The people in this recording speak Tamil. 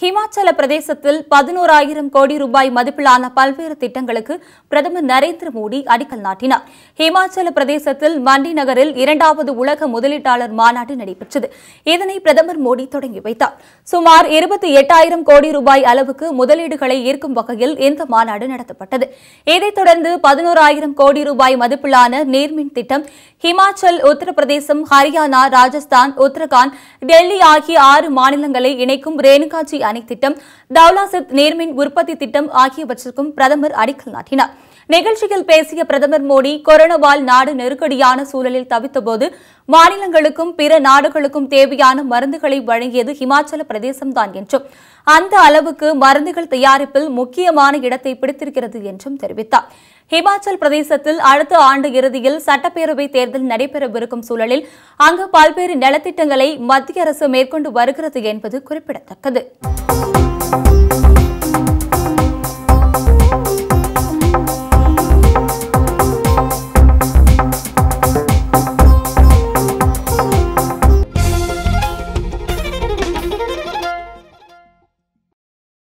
ஹிமாச்சல பிரதேசத்தில் பதினோராயிரம் கோடி ரூபாய் மதிப்பிலான பல்வேறு திட்டங்களுக்கு பிரதமர் நரேந்திர மோடி அடிக்கல் நாட்டினார் ஹிமாச்சல பிரதேசத்தில் மண்டி நகரில் இரண்டாவது உலக முதலீட்டாளர் மாநாடு நடைபெற்றது இதனை பிரதமர் மோடி தொடங்கி வைத்தார் சுமார் இருபத்தி எட்டாயிரம் கோடி ரூபாய் அளவுக்கு முதலீடுகளை ஈர்க்கும் வகையில் இந்த மாநாடு நடத்தப்பட்டது இதைத் தொடர்ந்து பதினோராயிரம் கோடி ரூபாய் மதிப்பிலான நீர்மின் திட்டம் ஹிமாச்சல் உத்தரப்பிரதேசம் ஹரியானா ராஜஸ்தான் உத்தரகாண்ட் டெல்லி ஆகிய ஆறு மாநிலங்களை இணைக்கும் ரேணுகாஜி அணை திட்டம் தௌலாசித் நீர்மின் உற்பத்தி திட்டம் ஆகியவற்றிற்கும் பிரதமர் அடிக்கல் நாட்டினார் நிகழ்ச்சியில் பேசிய பிரதமர் மோடி கொரோனாவால் நாடு நெருக்கடியான சூழலில் தவித்தபோது மாநிலங்களுக்கும் பிற நாடுகளுக்கும் தேவையான மருந்துகளை வழங்கியது ஹிமாச்சல பிரதேசம்தான் என்றும் அந்த அளவுக்கு மருந்துகள் தயாரிப்பில் முக்கியமான இடத்தை பிடித்திருக்கிறது என்றும் தெரிவித்தார் ஹிமாச்சல் பிரதேசத்தில் அடுத்த ஆண்டு இறுதியில் சட்டப்பேரவை தேர்தல் நடைபெறவிருக்கும் சூழலில் அங்கு பல்வேறு நலத்திட்டங்களை மத்திய அரசு மேற்கொண்டு வருகிறது என்பது குறிப்பிடத்தக்கது